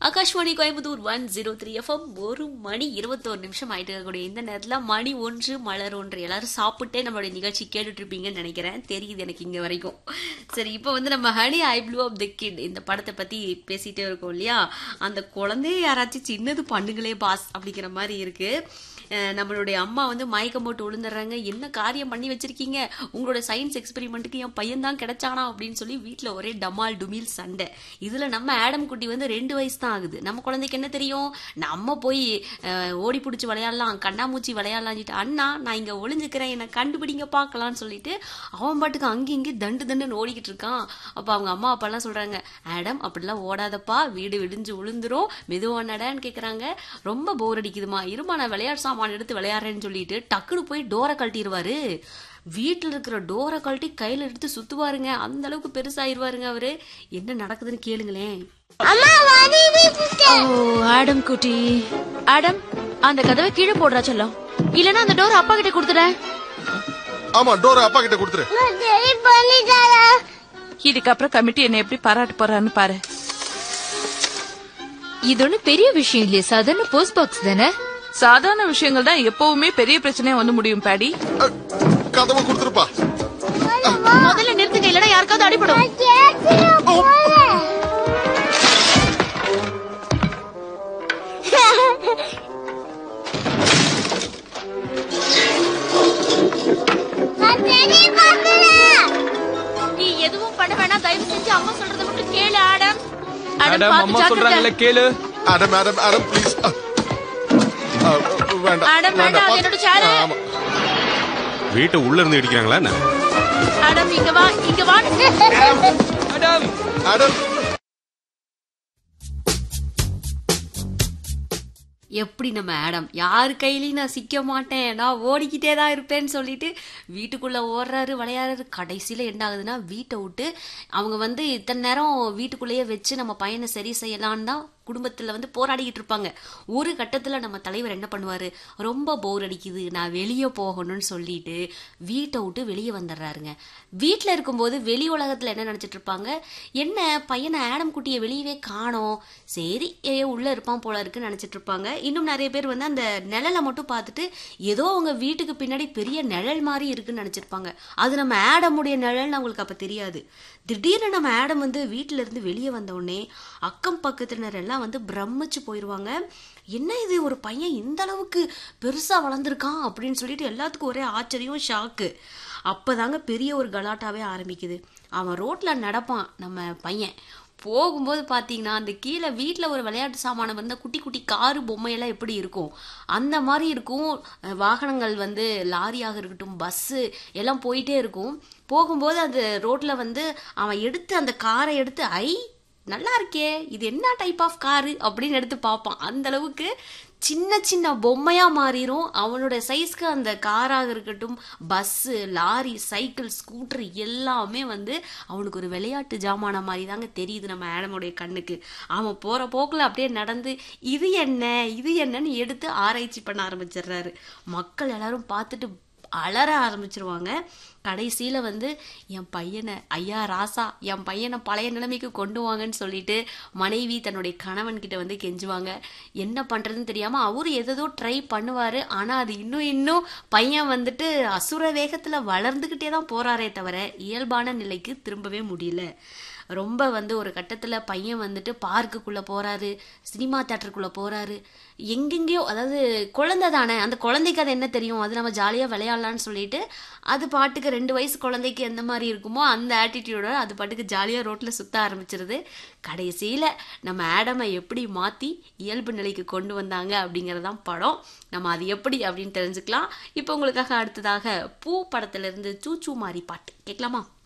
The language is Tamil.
Akashvani Coimbatore one zero three FM ஒரு மணி இருபத்தோரு நிமிஷம் ஆயிட்டு இருக்கக்கூடிய இந்த நேரத்துல மணி ஒன்று மலர் ஒன்று எல்லாரும் சாப்பிட்டே நம்மளுடைய நிகழ்ச்சி கேட்டுட்டு இருப்பீங்கன்னு நினைக்கிறேன் தெரியுது எனக்கு இங்க வரைக்கும் சரி இப்போ வந்து நம்ம honey I blew of the kid இந்த படத்தை பத்தி பேசிட்டே இருக்கோம் இல்லையா அந்த குழந்தைய யாராச்சும் சின்னது பண்ணுங்களே பாஸ் அப்படிங்கிற மாதிரி இருக்கு அஹ் நம்மளுடைய அம்மா வந்து மயக்கம் போட்டு விழுந்துடுறாங்க என்ன காரியம் பண்ணி வச்சிருக்கீங்க உங்களோட சயின்ஸ் எக்ஸ்பெரிமெண்ட்டுக்கு என் பையன் தான் கிடைச்சானா அப்படின்னு சொல்லி வீட்ல ஒரே டமால் டுமில் சண்டை இதுல நம்ம ஆடம் குட்டி வந்து ரெண்டு வயசு தான் ஆகுது நம்ம குழந்தைக்கு என்ன தெரியும் நம்ம போய் அஹ், ஓடி பிடிச்சி விளையாடலாம் கண்ணாமூச்சி விளையாடலாம்னுட்டு அண்ணா நான் இங்க ஒளிஞ்சுக்கிறேன் என்னை கண்டுபிடிங்க பார்க்கலாம்னு சொல்லிட்டு அவன் பாட்டுக்கு அங்கே இங்கே தண்டு தண்டுன்னு ஓடிக்கிட்டு இருக்கான் அப்ப அவங்க அம்மா அப்பா எல்லாம் சொல்றாங்க ஆடம் அப்படிலாம் ஓடாதப்பா வீடு விடிஞ்சு விழுந்துரும் மெதுவா நடன்னு கேக்குறாங்க ரொம்ப போர் அடிக்குதுமா இருமா நான் விளையாட்டு சாமான் எடுத்து விளையாடுறேன்னு சொல்லிட்டு டக்குனு போய் டோரை கழட்டிடுவாரு வீட்டில் இருக்கிற டோரை கழட்டி கையில எடுத்து சுத்துவாருங்க அந்த அளவுக்கு பெருசாயிருவாருங்க அவரு என்ன நடக்குதுன்னு கேளுங்களேன் ஓ ஆடம் குட்டி ஆடம் அந்த கதவை கீழே போடுறா செல்லம் இல்லனா அந்த டோர் அப்பா கிட்ட கொடுத்துறேன் ஆமா டோர் அப்பா கிட்ட கொடுத்துரு இதுக்கப்புறம் கமிட்டி என்ன எப்படி பாராட்ட போறான்னு பாரு இது ஒண்ணு பெரிய விஷயம் இல்லையே சாதாரண போஸ்ட் பாக்ஸ் தானே சாதாரண விஷயங்கள் தான் எப்பவுமே பெரிய பிரச்சனையா வந்து முடியும் பாடி அ, கதவை கொடுத்துருப்பா முதல்ல நிறுத்துங்க இல்லனா யாருக்காவது அடிபடும் நீ எதுவும் பண்ண வேணாம் தயவு செஞ்சு அம்மா சொல்றத மட்டும் கேளு ஆடம் ஆடம் மேடம் அம்மா பார்த்து சொல்றாங்கல்ல ஜாக்கிரதை. கேளு ஆடம் ஆடம் ஆடம் ப்ளீஸ் வேண்டாம் ஆடம், வேண்டாம், அது என்னோட chair. ஆ, ஆமா வீட்டை உள்ள இருந்து இடிக்கிறாங்களா என்ன ஆடம் இங்க வா இங்க வா மேடம் ஆடம் எப்படி நம்ம ஆடம் யார் கையிலயும் நான் சிக்க மாட்டேன் நான் ஓடிக்கிட்டே தான் இருப்பேன்னு சொல்லிட்டு வீட்டுக்குள்ள ஓடுறாரு விளையாடுறாரு கடைசியில என்ன ஆகுதுன்னா வீட்டை விட்டு அவங்க வந்து இத்தனை நேரம் வீட்டுக்குள்ளேயே வச்சு நம்ம பையனை சரி செய்யலான்னு தான் குடும்பத்துல வந்து போராடிக்கிட்டு இருப்பாங்க ஒரு கட்டத்துல நம்ம தலைவர் என்ன பண்ணுவாரு ரொம்ப போர் அடிக்குது நான் வெளியே போகணும்னு சொல்லிட்டு வீட்டை விட்டு வெளியே வந்துடுறாருங்க வீட்டில் இருக்கும்போது வெளி உலகத்துல என்ன நினைச்சிட்டு இருப்பாங்க என்ன பையனை ஆடம் குட்டியை வெளியவே காணோம் சரி ஏ உள்ள இருப்பான் போல இருக்குன்னு நினைச்சிட்டு இருப்பாங்க இன்னும் நிறைய பேர் வந்து அந்த நிழலை மட்டும் பார்த்துட்டு ஏதோ அவங்க வீட்டுக்கு பின்னாடி பெரிய நிழல் மாதிரி இருக்குன்னு நினைச்சிருப்பாங்க அது நம்ம ஆடமுடைய நிழல்னு அவங்களுக்கு அப்ப தெரியாது திடீர்னு நம்ம ஆடம் வந்து வீட்டுல இருந்து வெளியே வந்த உடனே அக்கம் பக்கத்தினர் எல்லாம் வந்து பிரமிச்சு போயிருவாங்க என்ன இது ஒரு பையன் இந்த அளவுக்கு பெருசா வளர்ந்துருக்கான் அப்படின்னு சொல்லிட்டு எல்லாத்துக்கும் ஒரே ஆச்சரியம் ஷாக்கு அப்பதாங்க பெரிய ஒரு கலாட்டாவே ஆரம்பிக்குது அவன் ரோட்ல நடப்பான் நம்ம பையன் போகும்போது பார்த்தீங்கன்னா அந்த கீழே வீட்டில் ஒரு விளையாட்டு சாமானம் வந்து குட்டி குட்டி காரு பொம்மையெல்லாம் எப்படி இருக்கும் அந்த மாதிரி இருக்கும் அஹ் வாகனங்கள் வந்து லாரியாக இருக்கட்டும் பஸ்ஸு எல்லாம் போயிட்டே இருக்கும் போகும்போது அந்த ரோட்டில் வந்து அவன் எடுத்து அந்த காரை எடுத்து ஐ நல்லா இருக்கே இது என்ன டைப் ஆஃப் காரு அப்படின்னு எடுத்து பார்ப்பான் அந்த அளவுக்கு சின்ன சின்ன பொம்மையா மாறிடும் அவனோட சைஸ்க்கு அந்த காராக இருக்கட்டும் பஸ்ஸு லாரி சைக்கிள் ஸ்கூட்டர் எல்லாமே வந்து அவனுக்கு ஒரு விளையாட்டு ஜாமான மாதிரி தாங்க தெரியுது நம்ம ஆடமுடைய கண்ணுக்கு அவன் போற போக்குல அப்படியே நடந்து இது என்ன இது என்னன்னு எடுத்து ஆராய்ச்சி பண்ண ஆரம்பிச்சிடுறாரு மக்கள் எல்லாரும் பார்த்துட்டு அலற ஆரம்பிச்சிருவாங்க கடைசியில வந்து என் பையனை ஐயா ராசா என் பையனை பழைய நிலைமைக்கு கொண்டு வாங்கன்னு சொல்லிட்டு மனைவி தன்னுடைய கணவன் கிட்ட வந்து கெஞ்சுவாங்க என்ன பண்றதுன்னு தெரியாம அவரு எதோ ட்ரை பண்ணுவாரு ஆனா அது இன்னும் இன்னும் பையன் வந்துட்டு அசுர வேகத்துல வளர்ந்துகிட்டே தான் போறாரே தவிர இயல்பான நிலைக்கு திரும்பவே முடியல ரொம்ப வந்து ஒரு கட்டத்துல பையன் வந்துட்டு பார்க்குக்குள்ள போறாரு சினிமா தேட்டருக்குள்ள போறாரு எங்கெங்கேயோ அதாவது குழந்தை தானே அந்த குழந்தைக்கு அது என்ன தெரியும் அது நம்ம ஜாலியா விளையாடலாம்னு சொல்லிட்டு அது பாட்டுக்கு ரெண்டு வயசு குழந்தைக்கு எந்த மாதிரி இருக்குமோ அந்த ஆட்டிடியூட அது பாட்டுக்கு ஜாலியா ரோட்ல சுத்த ஆரம்பிச்சிருது கடைசியில நம்ம ஆடமை எப்படி மாத்தி இயல்பு நிலைக்கு கொண்டு வந்தாங்க அப்படிங்கறதுதான் படம் நம்ம அது எப்படி அப்படின்னு தெரிஞ்சுக்கலாம் இப்போ உங்களுக்காக அடுத்ததாக பூ படத்துல இருந்து சூச்சு மாறி பாட்டு கேட்கலாமா